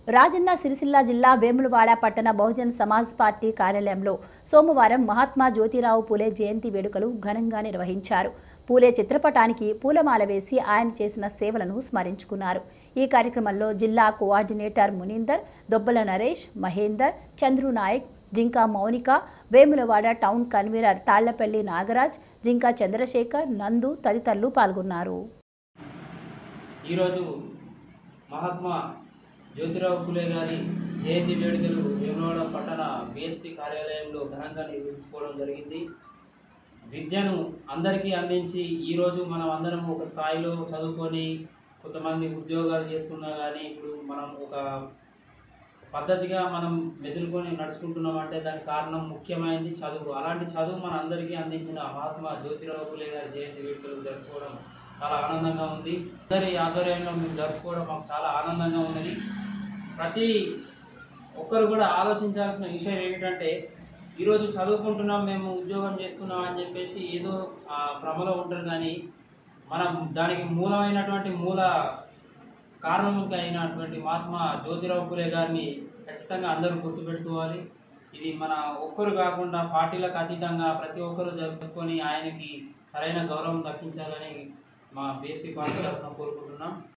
రాజన్న సిరిసిల్ల జిల్లా వేములవాడ పట్టణ బహుజన్ సమాజ్ పార్టీ కార్యాలయంలో సోమవారం మహాత్మా జ్యోతిరావు పూలే జయంతి వేడుకలు ఘనంగా నిర్వహించారు పూలే చిత్రపటానికి పూలమాల వేసి ఆయన చేసిన సేవలను స్మరించుకున్నారు ఈ కార్యక్రమంలో జిల్లా coordinator Munindar Dobbala Naresh Mahender Chandru Nayak Jinka Mounika Vemulawada town convener Tallapalli Nagaraj Jinka Chandrashekar Nandu తదితరులు పాల్గొన్నారు ఈరోజు మహాత్మా జ్యోతిరావు ఫులే గారి జయంతి వేడుకలు వేములవాడ పట్టణ బిఎస్పి కార్యాలయంలో ఘనంగా నిర్వహించుకోవడం జరిగింది విద్యను అందరికీ అందించి ఈరోజు మనం అందరం ఒక స్థాయిలో చదువుకొని కొంతమంది ఉద్యోగాలు చేస్తున్నా కానీ ఇప్పుడు మనం ఒక పద్ధతిగా మనం మెదులుకొని నడుచుకుంటున్నాం అంటే దానికి కారణం ముఖ్యమైనది చదువు అలాంటి చదువు మన అందరికీ అందించిన మహాత్మా జ్యోతిరావు ఫులే గారి జయంతి వేడుకలు జరుపుకోవడం చాలా ఆనందంగా ఉంది అందరి ఆధ్వర్యంలో మేము జరుపుకోవడం మాకు చాలా ఆనందంగా ఉన్నది ప్రతి ఒక్కరు కూడా ఆలోచించాల్సిన విషయం ఏమిటంటే ఈరోజు చదువుకుంటున్నాం మేము ఉద్యోగం చేస్తున్నాం అని చెప్పేసి ఏదో ఆ భ్రమలో ఉంటారు కానీ మనం దానికి మూలమైనటువంటి మూల కారణంగా అయినటువంటి మహాత్మా జ్యోతిరావు పులే గారిని ఖచ్చితంగా అందరూ గుర్తుపెట్టుకోవాలి ఇది మన ఒక్కరు కాకుండా పార్టీలకు అతీతంగా ప్రతి ఒక్కరూ జరుపుకొని ఆయనకి సరైన గౌరవం దక్కించాలని మా బీఎస్పీ పార్టీ తరఫున కోరుకుంటున్నాం